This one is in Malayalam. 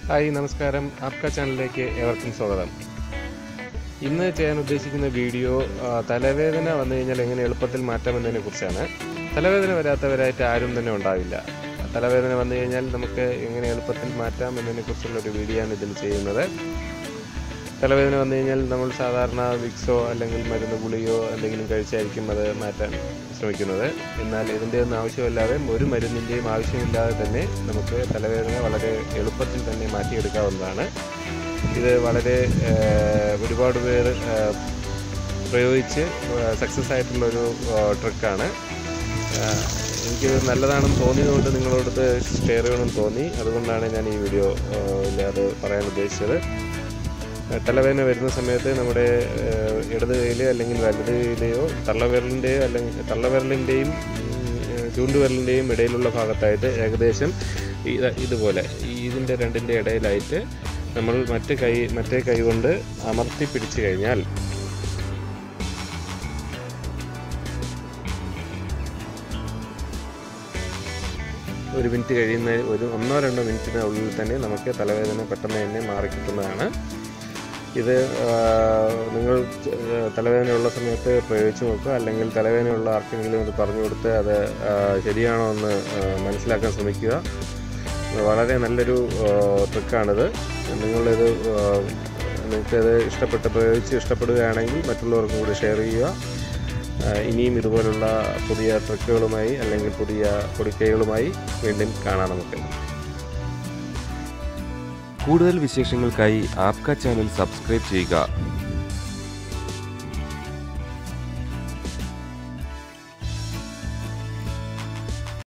ഹായ് നമസ്കാരം ആപ്ക ചാനലിലേക്ക് ഏവർക്കും സ്വാഗതം ഇന്ന് ചെയ്യാൻ ഉദ്ദേശിക്കുന്ന വീഡിയോ ആ, തലവേദന വന്നു കഴിഞ്ഞാൽ എങ്ങനെ എളുപ്പത്തിൽ മാറ്റാമെന്നതിനെ കുറിച്ചാണ് തലവേദന വരാത്തവരായിട്ട് ആരും തന്നെ ഉണ്ടാവില്ല തലവേദന വന്നു കഴിഞ്ഞാൽ നമുക്ക് എങ്ങനെ എളുപ്പത്തിൽ മാറ്റാം എന്നതിനെ കുറിച്ചുള്ള ഒരു വീഡിയോ ആണ് ഇതിൽ ചെയ്യുന്നത് തലവേദന വന്നു കഴിഞ്ഞാൽ നമ്മൾ സാധാരണ വിക്സോ അല്ലെങ്കിൽ മരുന്ന് ഗുളിയോ എന്തെങ്കിലും കഴിച്ചായിരിക്കും അത് മാറ്റാൻ ശ്രമിക്കുന്നത് എന്നാൽ ഇതിൻ്റെ ഒന്നും ആവശ്യമില്ലാതെ ഒരു മരുന്നിൻ്റെയും ആവശ്യമില്ലാതെ തന്നെ നമുക്ക് തലവേദന വളരെ എളുപ്പത്തിൽ തന്നെ മാറ്റിയെടുക്കാവുന്നതാണ് ഇത് വളരെ ഏഹ്, ഒരുപാട് പേർ ഏഹ്, പ്രയോഗിച്ച് സക്സസ് ആയിട്ടുള്ളൊരു ട്രിക്കാണ് എനിക്കിത് നല്ലതാണെന്ന് തോന്നിയതുകൊണ്ട് നിങ്ങളോടത് ഷെയർ ചെയ്യണമെന്ന് തോന്നി അതുകൊണ്ടാണ് ഞാൻ ഈ വീഡിയോ അത് പറയാൻ ഉദ്ദേശിച്ചത് തലവേദന വരുന്ന സമയത്ത് നമ്മുടെ ഏഹ്, ഇടത് കൈയിൽ അല്ലെങ്കിൽ വലത് കൈയിലെയോ തള്ളവിരലിൻ്റെയോ അല്ലെങ്കിൽ തള്ളവിരലിൻ്റെയും ചൂണ്ടുവിരലിൻ്റെയും ഇടയിലുള്ള ഭാഗത്തായിട്ട് ഏകദേശം ഇത് ഇതുപോലെ ഈ ഇതിൻ്റെ രണ്ടിൻ്റെ ഇടയിലായിട്ട് നമ്മൾ മറ്റ് കൈ മറ്റേ കൈ കൊണ്ട് അമർത്തി പിടിച്ചു കഴിഞ്ഞാൽ ഒരു മിനിറ്റ് കഴിയുന്ന ഒരു ഒന്നോ രണ്ടോ മിനിറ്റിനുള്ളിൽ തന്നെ നമുക്ക് തലവേദന പെട്ടെന്ന് തന്നെ മാറിക്കിട്ടുന്നതാണ് ഇത് ആ, നിങ്ങൾ ആ, തലവേദനയുള്ള സമയത്ത് പ്രയോഗിച്ച് നോക്കുക അല്ലെങ്കിൽ തലവേദനയുള്ള ആർക്കെങ്കിലും ഇത് പറഞ്ഞു കൊടുത്ത് അത് ആ, ശരിയാണോ എന്ന് ആ, മനസ്സിലാക്കാൻ ശ്രമിക്കുക വളരെ നല്ലൊരു ആ, ട്രിക്കാണിത് നിങ്ങളിത് ആ, നിങ്ങൾക്കത് ഇഷ്ടപ്പെട്ട് പ്രയോഗിച്ച് ഇഷ്ടപ്പെടുകയാണെങ്കിൽ മറ്റുള്ളവർക്കും കൂടി ഷെയർ ചെയ്യുക ആ, ഇനിയും ഇതുപോലുള്ള പുതിയ ട്രിക്കുകളുമായി അല്ലെങ്കിൽ പുതിയ പൊടിക്കൈകളുമായി വീണ്ടും കാണാം നമുക്ക് കൂടുതൽ വിശേഷങ്ങൾക്കായി ആപ്ക ചാനൽ സബ്സ്ക്രൈബ് ചെയ്യുക